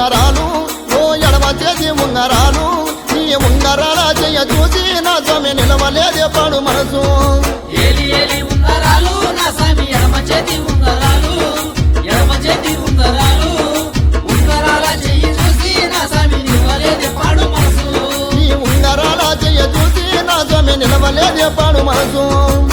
ఉంగరాలు ఓ ఎడమ చేతి ఉంగరాలు నీ ఉంగరాల చెయ్య చూసి నా స్వామి నిలవలేదే పాడు మనసు ఏలి ఏలి ఉంగరాలు నా స్వామి ఎడమ చేతి ఉంగరాలు ఎడమ చేతి ఉంగరాలు ఉంగరాల చెయ్యి చూసి నా స్వామి నివ్వలేదే పాడు మనసు నీ ఉంగరాల చెయ్య చూసి నా స్వామి నిలవలేదే పాడు మనసు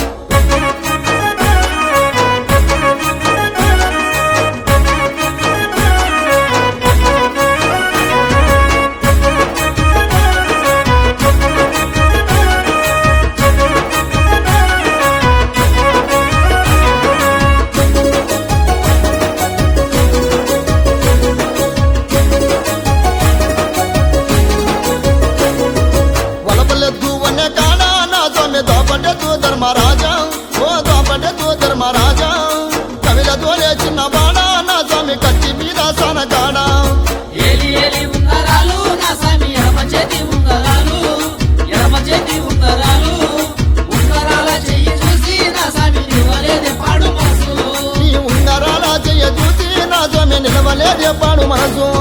వలపలెద్దు అనే కాడ నా స్వామి దోపటెద్దు ధర్మరాజా ఓ దోపటెద్దు ధర్మరాజా కవిలతో చిన్న బాడ నా స్వామి కత్తి మీద సనకాడ ఏలి ఏలి ఉంగరాలు నా స్వామి ఎడమ చేతి ఉంగరాలు ఎడమ చేతి ఉంగరాలు ఉంగరాల చెయ్యి చూసి నా స్వామి నివ్వలేదే పాడు మనసు నీ ఉంగరాల చెయ్య చూసి నా స్వామి నిలవలేదే పాడు మనసు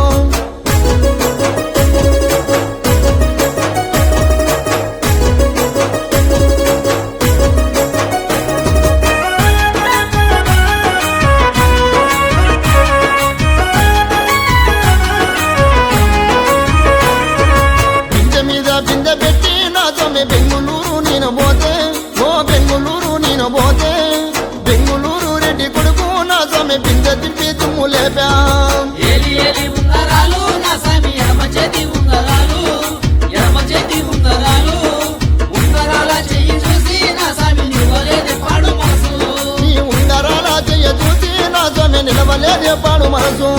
బిందె మీద బిందె పెట్టి నా స్వామి బెంగుళూరు నేను పోతే ఓ బెంగుళూరు నేను పోతే బెంగుళూరు రెడ్డి కొడుకు నా స్వామి బిందె తిప్పి తుమ్ము లేపా ఏలి ఏలి ఉంగరాలు నా స్వామి ఎడమ చేతి ఉంగరాలు ఎడమ చేతి ఉంగరాలు ఉంగరాల చెయ్యి చూసి నా స్వామి నివ్వలేదే పాడు మనసు నీ ఉంగరాల చెయ్య చూసి నా స్వామి నిలవలేదే పాడు మనసు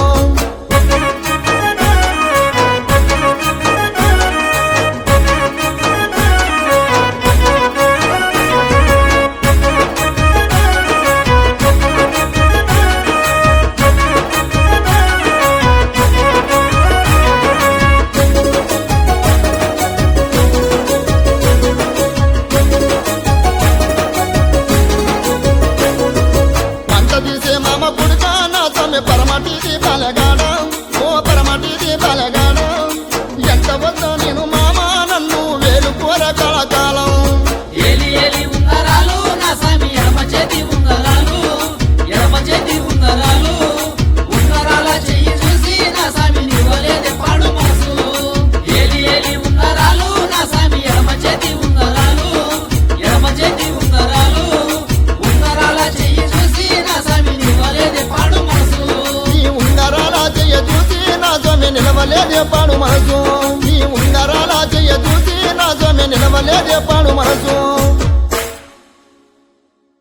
పంట తీసే మామ పుడక నా స్వామి పరమటిది బలగాడ ఓ పరమటిది బలగాడ ఎంత వద్దో నేను మామ నన్ను వేలు కూర కళకాలం ఏలి ఏలి ఉంగరాలు నా స్వామి ఎడమ చేతి ఉంగరాలు ఎడమ చేతి ఉంగరాలు ఉంగరాల చెయ్యి చూసి నా స్వామి నివ్వలేదే పాడు మనసు ఏలి ఏలి ఉంగరాలు నా స్వామి ఎడమ చేతి ఉంగరాలు ఎడమ చేతి ఉంగరాలు ఉంగరాల చెయ్యి చూసి నా స్వామి నివ్వలేదే పాడు మనసు నీ ఉంగరాల చెయ్య చూసి నా స్వామి నిలవలేదే పాడు మనసు నీ ఉంగరాల చెయ్య చూసి నా స్వామి నిలవలేదే పాడు మనసు